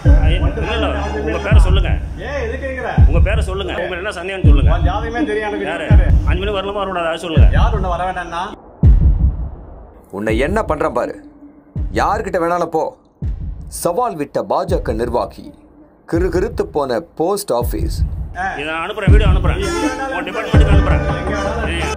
இல்ல இல்ல உங்க பேரை சொல்லுங்க ஏன் எதுக்குங்கிற உங்க பேரை சொல்லுங்க உங்க என்ன சந்தேகம் சொல்லுங்க உன் ஜாதகமே தெரியும் எனக்கு யாரு இருக்காரு. அஞ்சு மணி வரலாமா வரக்கூடாது அதை சொல்லுங்க யார் ஒண்ணு வர வேண்டாம்னா உன்னை என்ன பண்றேன் பாரு யார்கிட்ட வேணாலும் போ சவால் விட்ட பாஜக நிர்வாகி கிறுகிறுத்து போன போஸ்ட் ஆபீஸ் இதை நான் அனுப்புறேன் வீடியோ அனுப்புறேன் உங்க டிபார்ட்மெண்ட்டுக்கு அனுப்புறேன் ஏய்,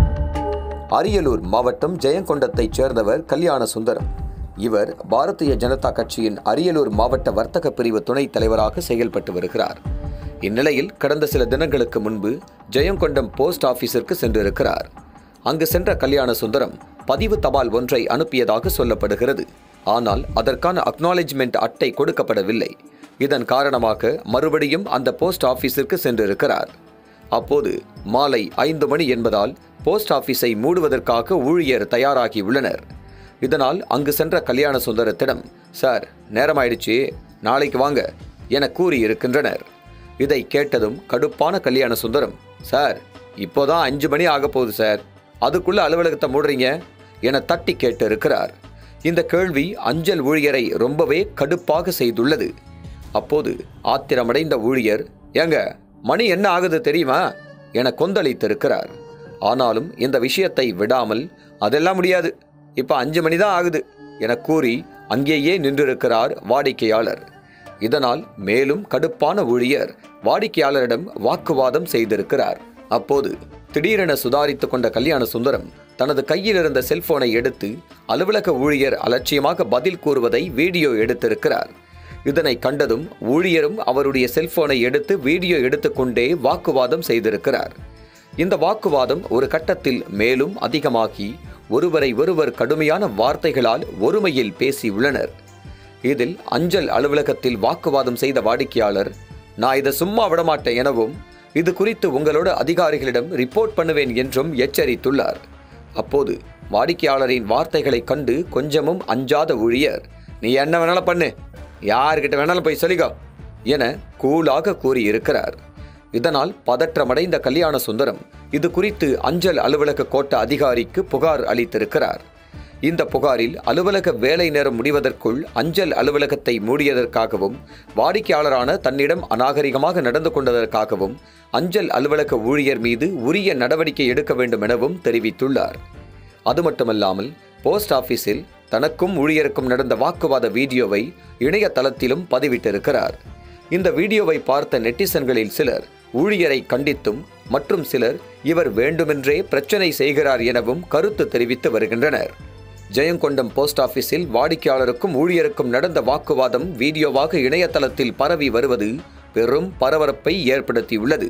அரியலூர் மாவட்டம் ஜெயங்கொண்டத்தைச் சேர்ந்தவர் கல்யாண சுந்தரம் இவர் பாரதிய ஜனதா கட்சியின் அரியலூர் மாவட்ட வர்த்தக பிரிவு துணைத் தலைவராக செயல்பட்டு வருகிறார் இந்நிலையில் கடந்த சில தினங்களுக்கு முன்பு ஜெயங்கொண்டம் போஸ்ட் ஆபீஸிற்கு சென்றிருக்கிறார் அங்கு சென்ற கல்யாண சுந்தரம் பதிவு தபால் ஒன்றை அனுப்பியதாக சொல்லப்படுகிறது ஆனால் அதற்கான அக்னாலேஜ்மெண்ட் அட்டை கொடுக்கப்படவில்லை இதன் காரணமாக மறுபடியும் அந்த போஸ்ட் ஆபீஸிற்கு சென்றிருக்கிறார் அப்போது மாலை ஐந்து மணி என்பதால் போஸ்ட் ஆபீஸை மூடுவதற்காக ஊழியர் தயாராகி உள்ளனர் இதனால் அங்கு சென்ற கல்யாண சுந்தரத்திடம் சார் நேரமாயிடுச்சு நாளைக்கு வாங்க என கூறியிருக்கின்றனர் இதை கேட்டதும் கடுப்பான கல்யாண சுந்தரம் சார் இப்போதான் அஞ்சு மணி ஆக போகுது சார் அதுக்குள்ள அலுவலகத்தை மூடுறீங்க என தட்டி கேட்டு இருக்கிறார் இந்த கேள்வி அஞ்சல் ஊழியரை ரொம்பவே கடுப்பாக செய்துள்ளது அப்போது ஆத்திரமடைந்த ஊழியர் ஏங்க மணி என்ன ஆகுது தெரியுமா என கொந்தளித்திருக்கிறார் ஆனாலும் இந்த விஷயத்தை விடாமல் அதெல்லாம் முடியாது இப்ப அஞ்சு மணி தான் ஆகுது என கூறி அங்கேயே நின்றிருக்கிறார் வாடிக்கையாளர் இதனால் மேலும் கடுப்பான ஊழியர் வாடிக்கையாளரிடம் வாக்குவாதம் செய்திருக்கிறார் அப்போது திடீரென சுதாரித்துக் கொண்ட கல்யாண சுந்தரம் தனது கையில் இருந்த செல்போனை எடுத்து அலுவலக ஊழியர் அலட்சியமாக பதில் கூறுவதை வீடியோ எடுத்திருக்கிறார் இதனை கண்டதும் ஊழியரும் அவருடைய செல்போனை எடுத்து வீடியோ எடுத்துக்கொண்டே வாக்குவாதம் செய்திருக்கிறார் இந்த வாக்குவாதம் ஒரு கட்டத்தில் மேலும் அதிகமாகி ஒருவரை ஒருவர் கடுமையான வார்த்தைகளால் ஒருமையில் பேசியுள்ளனர் இதில் அஞ்சல் அலுவலகத்தில் வாக்குவாதம் செய்த வாடிக்கையாளர் நான் இதை சும்மா விடமாட்டேன் எனவும் இது குறித்து உங்களோட அதிகாரிகளிடம் ரிப்போர்ட் பண்ணுவேன் என்றும் எச்சரித்துள்ளார் அப்போது வாடிக்கையாளரின் வார்த்தைகளை கண்டு கொஞ்சமும் அஞ்சாத ஊழியர் நீ என்ன வேணாலும் பண்ணு யார்கிட்ட வேணாலும் போய் சொல்லிக்கோ என கூலாக கூறியிருக்கிறார் இதனால் பதற்றமடைந்த கல்யாண சுந்தரம் இது குறித்து அஞ்சல் அலுவலக கோட்ட அதிகாரிக்கு புகார் அளித்திருக்கிறார் இந்த புகாரில் அலுவலக வேலை நேரம் முடிவதற்குள் அஞ்சல் அலுவலகத்தை மூடியதற்காகவும் வாடிக்கையாளரான தன்னிடம் அநாகரிகமாக நடந்து கொண்டதற்காகவும் அஞ்சல் அலுவலக ஊழியர் மீது உரிய நடவடிக்கை எடுக்க வேண்டும் எனவும் தெரிவித்துள்ளார் அது மட்டுமல்லாமல் போஸ்ட் ஆபீஸில் தனக்கும் ஊழியருக்கும் நடந்த வாக்குவாத வீடியோவை இணையதளத்திலும் பதிவிட்டிருக்கிறார் இந்த வீடியோவை பார்த்த நெட்டிசன்களில் சிலர் ஊழியரை கண்டித்தும் மற்றும் சிலர் இவர் வேண்டுமென்றே பிரச்சனை செய்கிறார் எனவும் கருத்து தெரிவித்து வருகின்றனர் ஜெயங்கொண்டம் போஸ்ட் ஆபீஸில் வாடிக்கையாளருக்கும் ஊழியருக்கும் நடந்த வாக்குவாதம் வீடியோவாக இணையதளத்தில் பரவி வருவது பெரும் பரபரப்பை ஏற்படுத்தியுள்ளது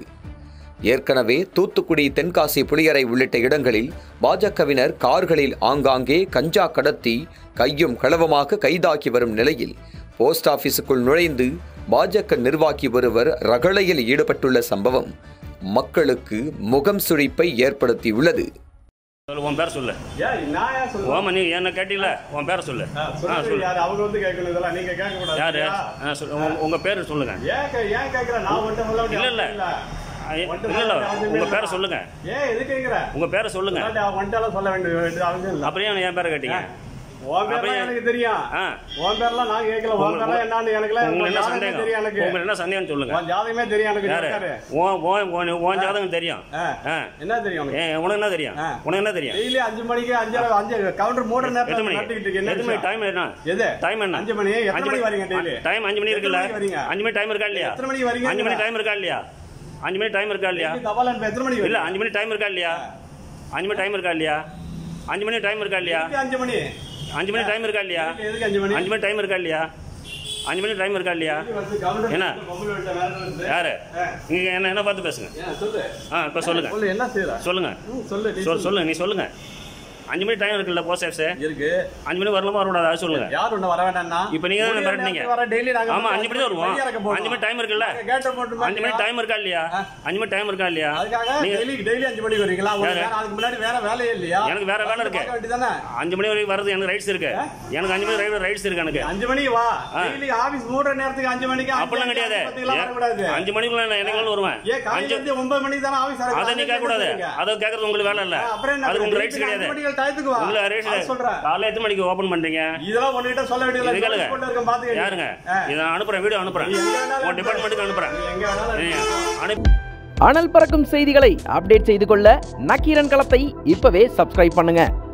ஏற்கனவே தூத்துக்குடி தென்காசி புளியரை உள்ளிட்ட இடங்களில் பாஜகவினர் கார்களில் ஆங்காங்கே கஞ்சா கடத்தி கையும் களவமாக கைதாக்கி வரும் நிலையில் போஸ்ட் ஆபீஸுக்குள் நுழைந்து பாஜக நிர்வாகி ஒருவர் ரகளையில் ஈடுபட்டுள்ள சம்பவம் மக்களுக்கு முகம் சுழிப்பை ஏற்படுத்தியுள்ளது சொல்லு உன் பேரை சொல்லு ஏன் நான் ஏன் சொல்லுவேன் ஓமா நீ என்ன கேட்டீங்களா உன் பேரை சொல்லு ஆ, ஆ சொல்றது சொல்லு யாரு அவங்க வந்து கேட்கணும் இதெல்லாம் நீங்க கேட்க கூடாது யாரு சரியா? ஆ, சொல்லு. உங்க- உங்க பேரு சொல்லுங்க ஏன் கே- ஏன் கேக்குற நான் ஒன்றும் சொல்ல வேண்டிய இல்ல, இல்ல. அவசியம் இல்ல ஆ, இல்ல இல்ல உங்க பேரை சொல்லுங்க ஏன் எதுக்குங்கிற உங்க பேரை சொல்லுங்க ஒன்றால சொல்ல வேண்டிய வேண்டிய அவசியம் இல்ல அப்புறம் ஏன் என் பேரை கேட்டீங்க உன் பேர்லாம் அப்புறம் எனக்கு தெரியும் ஆ உன் பேர்லாம் நான் கேட்கல உன் உங்க- பேர்லாம் என்னன்னு எனக்குலாம் உங்களுக்கு உன் என்ன ஜாதகமே சந்தேகம் தெரியும் எனக்கு உங்களுக்கு என்ன சந்தேகம் சொல்லுங்க உன் ஜாதகமே தெரியும் எனக்கு யாரு இருக்காரு. உன் உன் உன் உன் ஜாதகம் தெரியும் ஆ. ஆ. என்ன தெரியும் உனக்கு ஏன் உனக்கு என்ன தெரியும் ஆ. உனக்கு என்ன தெரியும் டெய்லி அஞ்சு மணிக்கு அஞ்சு அஞ்சு கவுண்டர் மூடுற எத்தனை நேரத்தில் மணி நட்டுக்கிட்டு இருக்கு என்ன எத்தனை மணி விஷயம்? டைம் என்ன எது டைம் என்ன அஞ்சு மணி எத்தனை மணிக்கு வரீங்க டெய்லி டைம் அஞ்சு மணி இருக்குல்ல எத்தனை மணிக்கு வரீங்க? அஞ்சு மணி டைம் இருக்கா இல்லையா எத்தனை மணிக்கு வரீங்க? அஞ்சு மணி டைம் இருக்கா இல்லையா அஞ்சு மணி டைம் இருக்கா இல்லையா டெய்லி தபால் அனுப்ப எத்தனை மணிக்கு இல்ல வரீங்க? அஞ்சு மணி டைம் இருக்கா இல்லையா அஞ்சு மணி டைம் இருக்கா இல்லையா அஞ்சு மணி டைம் இருக்கா இல்லையா எதுக்கு அஞ்சு மணி அஞ்சு மணி டைம் இருக்கா இல்லையா எதுக்கு- எதுக்கு அஞ்சு மணி அஞ்சு மணி டைம் இருக்கா இல்லையா அஞ்சு மணி டைம் இருக்கா இல்லையா வந்து கவுண்டர் என்ன? பொம்பளை வீட்டுல வேலை நடக்குது. யாரு ஆ. நீங்க என்ன என்ன பார்த்து பேசுங்க ஏன் சொல்லு ஆ இப்ப சொல்லுங்க சொல்லு என்ன செய்யற சொல்லுங்க ம், சொல்லு நீ சொல் சொல்லுங்க நீ சொல்லுங்க அஞ்சு மணி டைம் இருக்குல்ல போஸ்ட் ஆஃபீஸ் இருக்கு அஞ்சு மணி வரலாமா வரக்கூடாது அதை சொல்லுங்க யார் ஒண்ணு வர வேண்டாம்னா இப்ப நீங்க தானே மிரட்டுனீங்க. வர டெய்லி நாங்க ஆமா அஞ்சு மணி தான் வருவோம் கையை இறக்க போடுவோம். அஞ்சு மணி டைம் இருக்குல்ல நாங்க கேட்டை போட்டு அஞ்சு மணி டைம் இருக்கா இல்லையா ஆ. அஞ்சு மணி டைம் இருக்கா இல்லையா அதுக்காக நீங்க டெய்லி டெய்லி அஞ்சு மணிக்கு வரீங்களா ஒரு யாரு? நேரம் அதுக்கு முன்னாடி வேற வேலையே இல்லையா எனக்கு வேற வேலை இருக்கு. பார்க்க வேண்டியதானே அஞ்சு மணி வரைக்கும் வரது எனக்கு ரைட்ஸ் இருக்கு எனக்கு அஞ்சு மணி வரைக்கும் ரைட்ஸ் இருக்கு எனக்கு அஞ்சு மணிக்கு வா ஆ. டெய்லி ஆபீஸ் மூடுற நேரத்துக்கு அஞ்சு மணிக்கு அஞ்சு அப்படிலாம் கிடையாது அஞ்சு பத்துக்கெல்லாம் வரக்கூடாது ஏன், அஞ்சு மணிக்குள்ள நான் என்னைக்கு வருவேன் ஏன் காலையில அஞ்சு இருந்து ஒன்பது மணிக்கு தானே ஆபீஸ் அதை நீ கேட்க கூடாது அதை கேட்கறது உங்களுக்கு வேலை இல்ல அப்புறம் என்ன அது உங்களுக்கு திருப்பி ரைட்ஸ் கிடையாது அஞ்சு மணிக்கு டயத்துக்கு வா உங்களை அது ரேஷன் சொல்றேன் காலைல எத்தனை மணிக்கு ஓபன் பண்றீங்க இதெல்லாம் உன்கிட்ட சொல்ல இது வேண்டியது கேளுங்க. கொண்டு இருக்க பாத்துக்க யாருங்க ஆ. இதை நான் அனுப்புறேன் வீடியோ அனுப்புறேன் நீ எங்க வேணாலும் உன் டிபார்ட்மெண்ட்டுக்கு அனுப்புறேன் நீ எங்க வேணாலும் நீங்க அனுப்பி அனல் பறக்கும் செய்திகளை அப்டேட் செய்து கொள்ள நக்கீரன் களத்தை இப்பவே சப்ஸ்கிரைப் பண்ணுங்க